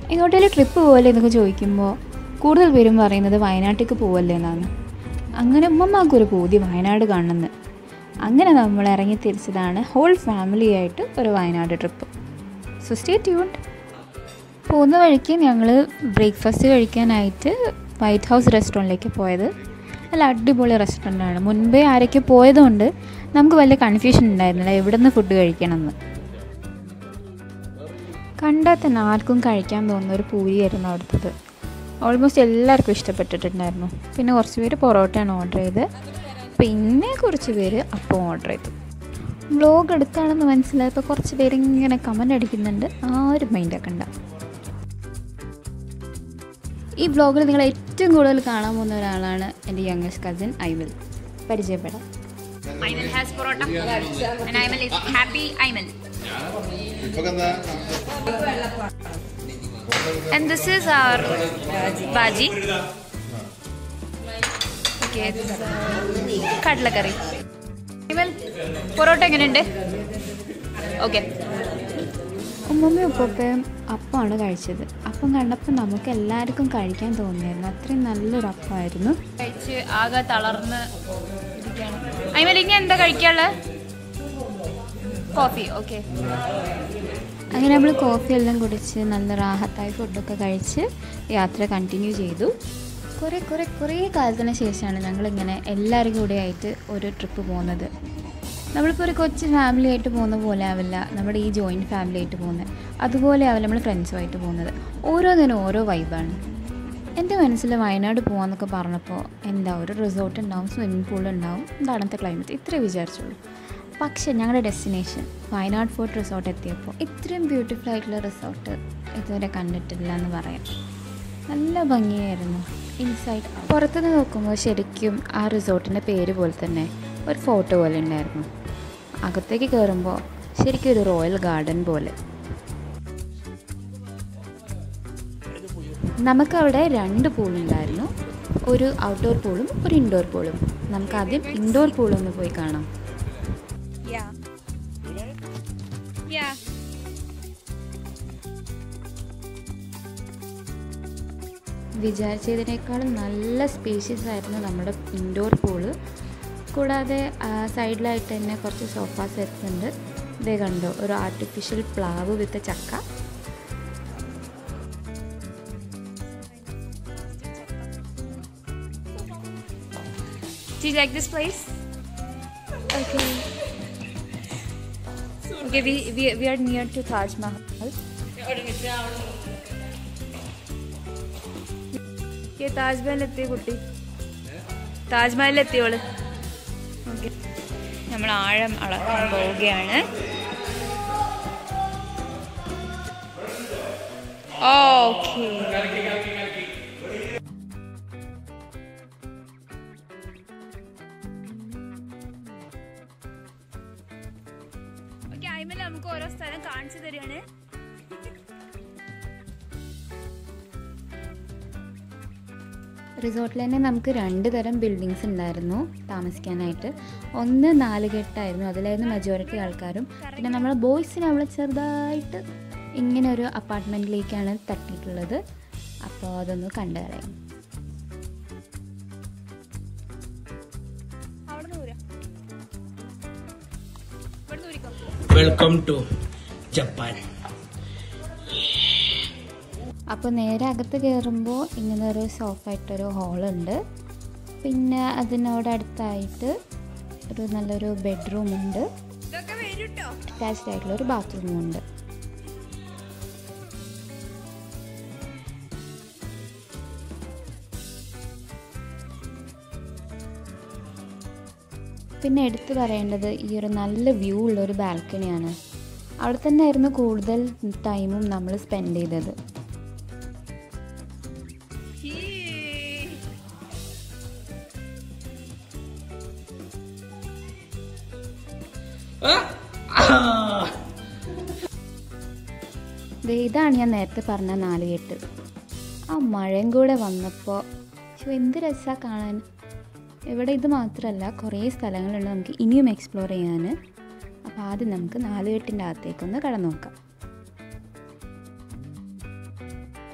എങ്ങോട്ടേലും trip പോകല്ലേ എന്നൊക്കെ ചോദിക്കുമ്പോൾ കൂടുതൽ പേരും പറയുന്നത് വയനാട്ടിലേക്ക് പോവല്ലേ എന്നാണ് അങ്ങനെ ഉമ്മമാക്കൊരു പൂതി വയനാട് കാണുന്നത് അങ്ങനെ നമ്മൾ ഇറങ്ങി തിരിച്ചതാണ് ഹോൾ ഫാമിലി ആയിട്ട് ഒരു Wayanad trip so stay tuned പോകുന്ന വഴിക്ക് ഞങ്ങൾ ബ്രേക്ക്ഫാസ്റ്റ് കഴിക്കാനായിട്ട് വൈറ്റ് ഹൗസ് റെസ്റ്റോറൻറ്റിലേക്ക് പോയത് നല്ല അടിപൊളി റെസ്റ്റോറൻ്റാണ് മുൻപേ ആരൊക്കെ പോയതുകൊണ്ട് നമുക്ക് വലിയ കൺഫ്യൂഷൻ ഉണ്ടായിരുന്നില്ല എവിടെ നിന്ന് ഫുഡ് കഴിക്കണമെന്ന് കണ്ടാൽ തന്നെ ആർക്കും കഴിക്കാൻ തോന്നുന്ന ഒരു പൂരിയായിരുന്നു അവിടുത്തത് ഓൾമോസ്റ്റ് എല്ലാവർക്കും ഇഷ്ടപ്പെട്ടിട്ടുണ്ടായിരുന്നു പിന്നെ കുറച്ച് പേര് പൊറോട്ടയാണ് ഓർഡർ ചെയ്ത് പിന്നെ കുറച്ച് പേര് അപ്പം ഓർഡർ ചെയ്തു വ്ലോഗ് എടുക്കുകയാണെന്ന് മനസ്സിലായപ്പോൾ കുറച്ച് പേര് ഇങ്ങനെ കമൻ്റ് അടിക്കുന്നുണ്ട് ആരും മൈൻഡ് ആക്കണ്ട ഈ വ്ലോഗിൽ നിങ്ങൾ ഏറ്റവും കൂടുതൽ കാണാൻ പോകുന്ന ഒരാളാണ് എൻ്റെ യങ്ങസ്റ്റ് കസിൻ ഐമിൽ പരിചയപ്പെടാം Ayman has parota and Ayman is happy Ayman. And this is our baji. Okay, it's, uh, കടലക്കറി Ayman, പൊറോട്ട എങ്ങനെയുണ്ട് ഓക്കെ ഉമ്മമ്മയും ഉപ്പപ്പയും അപ്പമാണ് കഴിച്ചത് അപ്പം കണ്ടപ്പോൾ നമുക്ക് എല്ലാവർക്കും കഴിക്കാൻ തോന്നിയായിരുന്നു അത്രയും നല്ലൊരു അപ്പമായിരുന്നു കഴിച്ച് ആകെ തളർന്ന് ഇരിക്കുകയാണ് അയ്മൽ ഇനി എന്താ കഴിക്കാനുള്ളത് കോഫി ഓക്കെ അങ്ങനെ നമ്മൾ കോഫി എല്ലാം കുടിച്ച് നല്ല റാഹത്തായി ഫുഡൊക്കെ കഴിച്ച് യാത്ര കണ്ടിന്യൂ ചെയ്തു കുറേ കുറേ കുറേ കാലത്തിന് ശേഷമാണ് ഞങ്ങളിങ്ങനെ എല്ലാവരും കൂടെ ആയിട്ട് ഒരു ട്രിപ്പ് പോകുന്നത് നമ്മളിപ്പോൾ ഒരു കൊച്ചു ഫാമിലി ആയിട്ട് പോകുന്ന പോലെ ആവില്ല നമ്മുടെ ഈ ജോയിൻറ്റ് ഫാമിലി ആയിട്ട് പോകുന്നത് അതുപോലെ ആവില്ല നമ്മൾ ഫ്രണ്ട്സുമായിട്ട് പോകുന്നത് ഓരോന്നിനും ഓരോ വൈബാണ് എൻ്റെ മനസ്സിൽ വയനാട് പോകാമെന്നൊക്കെ പറഞ്ഞപ്പോൾ എന്താ ഒരു റിസോർട്ട് ഉണ്ടാവും സ്വിമ്മിംഗ് പൂൾ ഉണ്ടാവും തണുത്ത ക്ലൈമറ്റ് ഇത്രേ വിചാരിച്ചുള്ളൂ പക്ഷേ ഞങ്ങളുടെ ഡെസ്റ്റിനേഷൻ വയനാട് ഫോർട്ട് റിസോർട്ട് എത്തിയപ്പോൾ ഇത്രയും ബ്യൂട്ടിഫുൾ ആയിട്ടുള്ള റിസോർട്ട് ഇതുവരെ കണ്ടിട്ടില്ല എന്ന് പറയാം നല്ല ഭംഗിയായിരുന്നു ഇൻസൈഡ് പുറത്തുനിന്ന് നോക്കുമ്പോൾ ശരിക്കും ആ റിസോർട്ടിൻ്റെ പേര് പോലെ തന്നെ ഒരു ഫോട്ടോ പോലെ ഉണ്ടായിരുന്നു അകത്തേക്ക് കയറുമ്പോൾ ശരിക്കും ഒരു റോയൽ ഗാർഡൻ പോലെ നമുക്കവിടെ രണ്ട് പൂളുണ്ടായിരുന്നു ഒരു ഔട്ട്ഡോർ പൂളും ഒരു ഇൻഡോർ പൂളും നമുക്ക് ആദ്യം ഇൻഡോർ പൂളൊന്ന് പോയി കാണാം Yeah. Yeah. വിചാരിച്ചതിനേക്കാളും നല്ല സ്പേഷ്യസ് ആയിരുന്നു നമ്മുടെ ഇൻഡോർ പൂള് കൂടാതെ സൈഡിലായിട്ട് തന്നെ കുറച്ച് സോഫ സെറ്റ്സ് ഉണ്ട് ഇതേ കണ്ടോ ഒരു ആർട്ടിഫിഷ്യൽ പ്ലാവ് വിത്ത് ചക്ക Do you like this place? Okay. Okay, we, we, we are near to Taj Mahal. Okay, Taj Mahal എത്തി കുട്ടി താജ്മഹൽ എത്തിയോള് ഓക്കെ നമ്മൾ ആഴം അളക്കാൻ പോവുകയാണ് ഓക്കേ ഓക്കെ അയിമല നമുക്ക് ഓരോ സ്ഥലം കാണിച്ചു തരികയാണ് റിസോർട്ടിൽ തന്നെ നമുക്ക് രണ്ട് തരം ബിൽഡിങ്സ് ഉണ്ടായിരുന്നു താമസിക്കാനായിട്ട് ഒന്ന് നാലുകെട്ടായിരുന്നു അതിലായിരുന്നു മെജോറിറ്റി ആൾക്കാരും പിന്നെ നമ്മൾ ബോയ്സിനെ അവിടെ ചെറുതായിട്ട് ഇങ്ങനെ ഒരു അപ്പാർട്ട്മെൻറ്റിലേക്കാണ് തട്ടിയിട്ടുള്ളത് അപ്പോൾ അതൊന്ന് കണ്ടു കളയാം അവിടെ നിന്ന് ഊരാ ഇവിടെ ഊരിക്കോ വെൽക്കം ടു ജപ്പാൻ അപ്പോൾ നേരെ അകത്ത് കയറുമ്പോൾ ഇങ്ങനെ ഒരു സോഫായിട്ടൊരു ഹോളുണ്ട് പിന്നെ അതിനോടടുത്തായിട്ട് ഒരു നല്ലൊരു ബെഡ്റൂം ഉണ്ട് ഇതൊക്കെ വരൂട്ടോ അറ്റാച്ച്ഡ് ആയിട്ടുള്ള ഒരു ബാത്റൂമും ഉണ്ട് പിന്നെ എടുത്തു പറയേണ്ടത് ഈ ഒരു നല്ല വ്യൂ ഉള്ള ഒരു ബാൽക്കണിയാണ് അവിടെ തന്നെ ആയിരുന്നു കൂടുതൽ ടൈമും നമ്മൾ സ്പെൻഡ് ചെയ്തത് ദേ ഇതാണ് ഞാൻ നേരത്തെ പറഞ്ഞ നാലുകെട്ട് ആ മഴയും കൂടെ വന്നപ്പോൾ പക്ഷെ എന്ത് രസമാണ് കാണാൻ ഇവിടെ ഇത് മാത്രമല്ല കുറേ സ്ഥലങ്ങളുണ്ട് നമുക്ക് ഇനിയും എക്സ്പ്ലോർ ചെയ്യാൻ അപ്പോൾ ആദ്യം നമുക്ക് നാലുകെട്ടിൻ്റെ അകത്തേക്കൊന്ന് കടന്നു നോക്കാം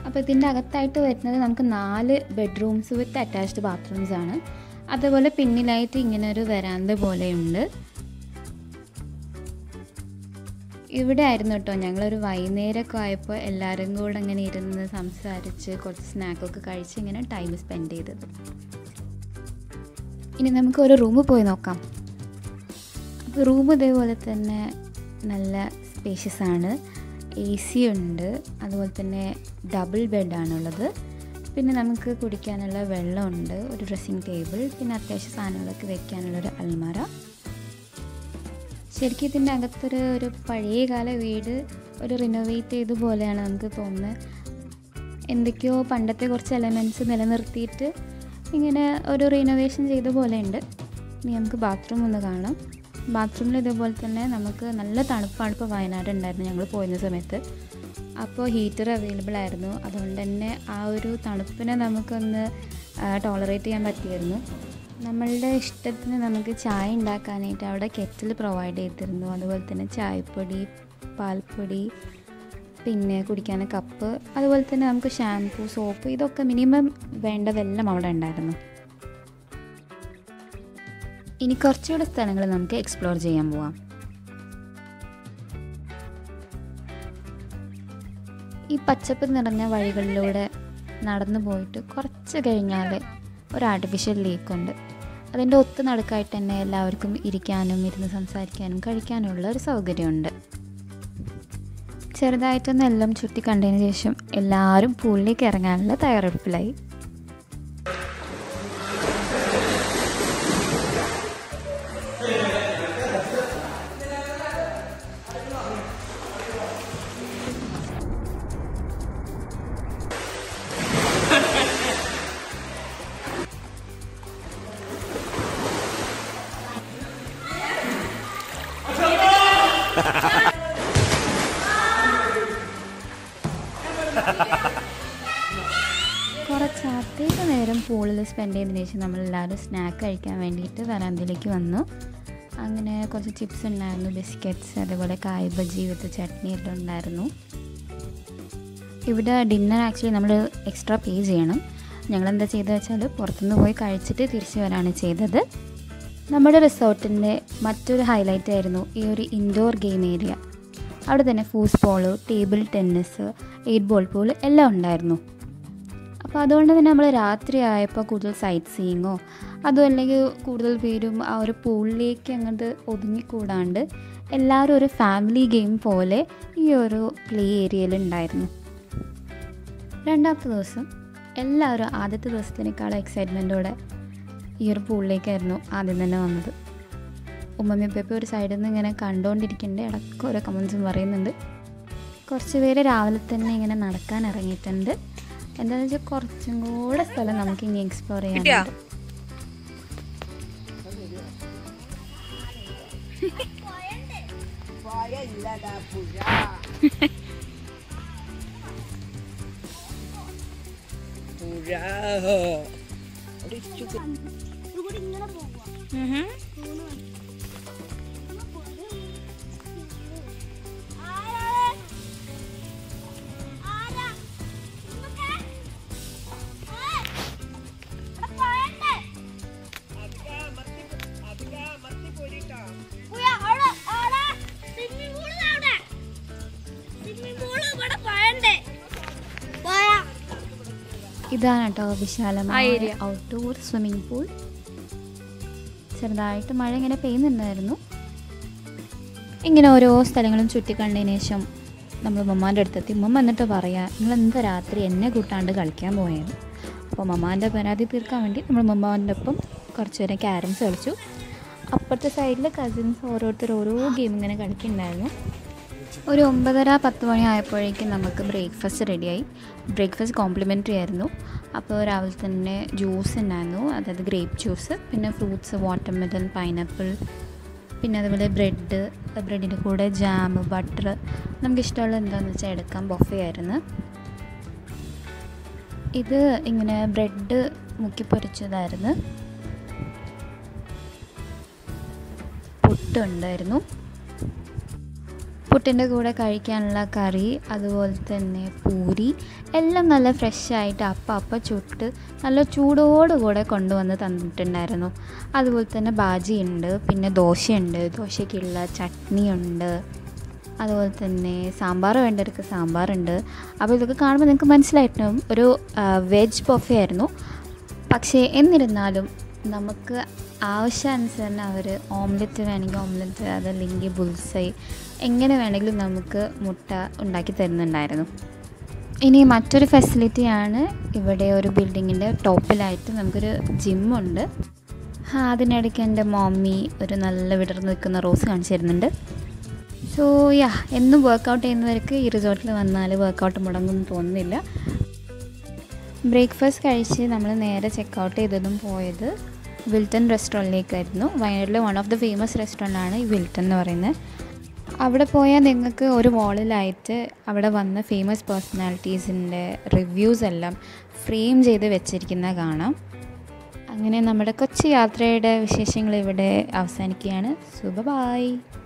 അപ്പോൾ ഇതിൻ്റെ അകത്തായിട്ട് വരുന്നത് നമുക്ക് നാല് ബെഡ്റൂംസ് വിത്ത് അറ്റാച്ച്ഡ് ബാത്റൂംസ് ആണ് അതുപോലെ പിന്നിലായിട്ട് ഇങ്ങനെ ഒരു വരാന്ത പോലെയുണ്ട് ഇവിടെ ആയിരുന്നു കേട്ടോ ഞങ്ങളൊരു വൈകുന്നേരമൊക്കെ ആയപ്പോൾ എല്ലാവരും കൂടെ അങ്ങനെ ഇരുന്ന് സംസാരിച്ച് കുറച്ച് സ്നാക്കൊക്കെ കഴിച്ച് ഇങ്ങനെ ടൈം സ്പെൻഡ് ചെയ്തത് ഇനി നമുക്ക് ഒരു റൂം പോയി നോക്കാം അപ്പോൾ റൂം ഇതേപോലെ തന്നെ നല്ല സ്പേഷ്യസ് ആണ് എ സി ഉണ്ട് അതുപോലെ തന്നെ ഡബിൾ ബെഡാണുള്ളത് പിന്നെ നമുക്ക് കുടിക്കാനുള്ള വെള്ളമുണ്ട് ഒരു ഡ്രസ്സിങ് ടേബിൾ പിന്നെ അത്യാവശ്യ സാധനങ്ങളൊക്കെ വെക്കാനുള്ളൊരു അൽമാര ശരിക്കും ഇതിൻ്റെ അകത്തൊരു ഒരു പഴയകാല വീട് ഒരു റിനോവേറ്റ് ചെയ്ത പോലെയാണ് നമുക്ക് തോന്നുന്നത് എന്തൊക്കെയോ പണ്ടത്തെ കുറച്ച് എലമെൻറ്റ്സ് നിലനിർത്തിയിട്ട് ഇങ്ങനെ ഒരു റിനോവേഷൻ ചെയ്ത പോലെ ഉണ്ട് ഇനി നമുക്ക് ബാത്റൂം ഒന്ന് കാണാം ബാത്റൂമിൽ ഇതേപോലെ തന്നെ നമുക്ക് നല്ല തണുപ്പാണ് ഇപ്പോൾ വയനാട് ഉണ്ടായിരുന്നു ഞങ്ങൾ പോയിരുന്ന സമയത്ത് അപ്പോൾ ഹീറ്റർ അവൈലബിൾ ആയിരുന്നു അതുകൊണ്ട് തന്നെ ആ ഒരു തണുപ്പിനെ നമുക്കൊന്ന് ടോളറേറ്റ് ചെയ്യാൻ പറ്റിയിരുന്നു നമ്മളുടെ ഇഷ്ടത്തിന് നമുക്ക് ചായ ഉണ്ടാക്കാനായിട്ട് അവിടെ കെറ്റിൽ പ്രൊവൈഡ് ചെയ്തിരുന്നു അതുപോലെ തന്നെ ചായപ്പൊടി പാൽപ്പൊടി പിന്നെ കുടിക്കാൻ കപ്പ് അതുപോലെ തന്നെ നമുക്ക് ഷാംപൂ സോപ്പ് ഇതൊക്കെ മിനിമം വേണ്ടതെല്ലാം അവിടെ ഉണ്ടായിരുന്നു ഇനി കുറച്ചുകൂടെ സ്ഥലങ്ങൾ നമുക്ക് എക്സ്പ്ലോർ ചെയ്യാൻ പോവാം ഈ പച്ചപ്പ് നിറഞ്ഞ വഴികളിലൂടെ നടന്നു പോയിട്ട് കുറച്ച് കഴിഞ്ഞാൽ ഒരു ആർട്ടിഫിഷ്യൽ ലേക്കുണ്ട് അതിൻ്റെ ഒത്തു നടുക്കായിട്ട് തന്നെ എല്ലാവർക്കും ഇരിക്കാനും ഇരുന്ന് സംസാരിക്കാനും കഴിക്കാനുള്ള ഒരു സൗകര്യമുണ്ട് ചെറുതായിട്ടൊന്ന് എല്ലാം ചുറ്റി കണ്ടതിന് ശേഷം എല്ലാവരും പൂളിലേക്ക് ഇറങ്ങാനുള്ള തയ്യാറെടുപ്പിലായി കുറച്ച് അധിക നേരം പൂളിൽ സ്പെൻഡ് ചെയ്തതിന് ശേഷം നമ്മളെല്ലാവരും സ്നാക്ക് കഴിക്കാൻ വേണ്ടിയിട്ട് വരാന്തയിലേക്ക് വന്നു അങ്ങനെ കുറച്ച് ചിപ്സ് ഉണ്ടായിരുന്നു ബിസ്ക്കറ്റ്സ് അതേപോലെ കായ് ബജി വിത്ത് ചട്നി എല്ലാം ഉണ്ടായിരുന്നു ഇവിടെ ഡിന്നർ ആക്ച്വലി നമ്മൾ എക്സ്ട്രാ പേ ചെയ്യണം ഞങ്ങൾ എന്താ ചെയ്തത് വെച്ചാൽ പുറത്തുനിന്ന് പോയി കഴിച്ചിട്ട് തിരിച്ചു വരാണ് ചെയ്തത് നമ്മുടെ റിസോർട്ടിൻ്റെ മറ്റൊരു ഹൈലൈറ്റ് ആയിരുന്നു ഈ ഒരു ഇൻഡോർ ഗെയിം ഏരിയ അവിടെ തന്നെ foosball table tennis eight ball pool എല്ലാം ഉണ്ടായിരുന്നു അപ്പോൾ അതുകൊണ്ട് തന്നെ നമ്മൾ രാത്രി ആയപ്പോൾ കൂടുതൽ സൈറ്റ് സീയിങ്ങോ അതും അല്ലെങ്കിൽ കൂടുതൽ പേരും ആ ഒരു പൂളിലേക്ക് അങ്ങോട്ട് ഒതുങ്ങിക്കൂടാണ്ട് എല്ലാവരും ഒരു ഫാമിലി ഗെയിം പോലെ ഈ ഒരു പ്ലേ ഏരിയയിൽ ഉണ്ടായിരുന്നു രണ്ടാമത്തെ ദിവസം എല്ലാവരും ആദ്യത്തെ ദിവസത്തിനേക്കാളും എക്സൈറ്റ്മെൻറ്റോടെ ഈ ഒരു പൂളിലേക്കായിരുന്നു ആദ്യം തന്നെ വന്നത് ഉമ്മമ്മ ഉപ്പ ഒരു സൈഡിൽ നിന്ന് ഇങ്ങനെ കണ്ടുകൊണ്ടിരിക്കേണ്ട ഇടയ്ക്ക് ഓരോ കമൻസും പറയുന്നുണ്ട് കുറച്ച് പേര് രാവിലെ തന്നെ ഇങ്ങനെ നടക്കാൻ ഇറങ്ങിയിട്ടുണ്ട് എന്താണെന്ന് വെച്ചാൽ കുറച്ചും കൂടെ സ്ഥലം നമുക്ക് ഇനി എക്സ്പ്ലോർ ചെയ്യാനുണ്ട് ഇതാണ് കേട്ടോ വിശാലമായ ഔട്ട്ഡോർ സ്വിമ്മിംഗ് പൂൾ ചെറുതായിട്ട് മഴ ഇങ്ങനെ പെയ്യുന്നുണ്ടായിരുന്നു ഇങ്ങനെ ഓരോ സ്ഥലങ്ങളും ചുറ്റിക്കണ്ടതിന് ശേഷം നമ്മൾ മമ്മാൻ്റെ അടുത്തെത്തി മമ്മ എന്നിട്ട് പറയാം നിങ്ങൾ എന്താ രാത്രി എന്നെ കൂട്ടാണ്ട് കളിക്കാൻ പോയത് അപ്പോൾ മമ്മാൻ്റെ പരാതി തീർക്കാൻ വേണ്ടി നമ്മൾ മമ്മാൻ്റെ ഒപ്പം കുറച്ച് നേരം ക്യാരംസ് കളിച്ചു അപ്പുറത്തെ സൈഡിൽ കസിൻസ് ഓരോരുത്തർ ഓരോ ഗെയിം ഇങ്ങനെ കളിക്കുന്നുണ്ടായിരുന്നു ഒരു ഒമ്പതര പത്ത് മണി ആയപ്പോഴേക്കും നമുക്ക് ബ്രേക്ക്ഫാസ്റ്റ് റെഡിയായി ബ്രേക്ക്ഫാസ്റ്റ് കോംപ്ലിമെൻ്ററി ആയിരുന്നു അപ്പോൾ രാവിലെ തന്നെ ജ്യൂസ് ഉണ്ടായിരുന്നു അതായത് ഗ്രേപ്പ് ജ്യൂസ് പിന്നെ ഫ്രൂട്ട്സ് വാട്ടർമെലൺ പൈനാപ്പിൾ പിന്നെ അതുപോലെ ബ്രെഡ് ബ്രെഡിൻ്റെ കൂടെ ജാം ബട്ടർ നമുക്കിഷ്ടമുള്ള എന്താണെന്ന് വെച്ചാൽ എടുക്കാം ബൊഫേ ആയിരുന്നു ഇത് ഇങ്ങനെ ബ്രെഡ് മുക്കി പൊരിച്ചതായിരുന്നു പുട്ടുണ്ടായിരുന്നു പുട്ടിൻ്റെ കൂടെ കഴിക്കാനുള്ള കറി അതുപോലെ തന്നെ പൂരി എല്ലാം നല്ല ഫ്രഷ് ആയിട്ട് അപ്പം അപ്പം ചുട്ട് നല്ല ചൂടോടുകൂടെ കൊണ്ടുവന്ന് തന്നിട്ടുണ്ടായിരുന്നു അതുപോലെ തന്നെ ബാജി ഉണ്ട് പിന്നെ ദോശയുണ്ട് ദോശയ്ക്കുള്ള ചട്നിയുണ്ട് അതുപോലെ തന്നെ സാമ്പാർ വേണ്ടവർക്ക് സാമ്പാറുണ്ട് അപ്പോൾ ഇതൊക്കെ കാണുമ്പോൾ നിങ്ങൾക്ക് മനസ്സിലായിട്ടുണ്ടാവും ഒരു വെജ് ബൊഫെ ആയിരുന്നു പക്ഷേ എന്നിരുന്നാലും നമുക്ക് ആവശ്യാനുസരണം അവർ ഓംലെറ്റ് വേണമെങ്കിൽ ഓംലെറ്റ് അതല്ലെങ്കിൽ ബുൾസൈ എങ്ങനെ വേണമെങ്കിലും നമുക്ക് മുട്ട ഉണ്ടാക്കി തരുന്നുണ്ടായിരുന്നു ഇനി മറ്റൊരു ഫെസിലിറ്റിയാണ് ഇവിടെ ഒരു ബിൽഡിങ്ങിൻ്റെ ടോപ്പിലായിട്ട് നമുക്കൊരു ജിമ്മുണ്ട് ആ അതിനിടയ്ക്ക് എൻ്റെ മമ്മി ഒരു നല്ല വിടർന്ന് നിൽക്കുന്ന റോസ് കാണിച്ചു തരുന്നുണ്ട് സോ യാ എന്നും വർക്കൗട്ട് ചെയ്യുന്നവർക്ക് ഈ റിസോർട്ടിൽ വന്നാൽ വർക്കൗട്ട് മുടങ്ങുമെന്ന് തോന്നുന്നില്ല ബ്രേക്ക്ഫാസ്റ്റ് കഴിച്ച് നമ്മൾ നേരെ ചെക്കൗട്ട് ചെയ്തതും പോയത് വിൽട്ടൺ റെസ്റ്റോറൻറ്റിലേക്കായിരുന്നു വയനാട്ടിലെ one of the famous restaurant ആണ് ഈ വിൽട്ടൺ എന്ന് പറയുന്നത് അവിടെ പോയാൽ നിങ്ങൾക്ക് ഒരു വാളിലായിട്ട് അവിടെ വന്ന ഫേമസ് പേഴ്സണാലിറ്റീസിൻ്റെ റിവ്യൂസ് എല്ലാം ഫ്രെയിം ചെയ്ത് വെച്ചിരിക്കുന്ന കാണാം അങ്ങനെ നമ്മുടെ കൊച്ചു യാത്രയുടെ വിശേഷങ്ങൾ ഇവിടെ അവസാനിക്കുകയാണ് സുബ ബായ്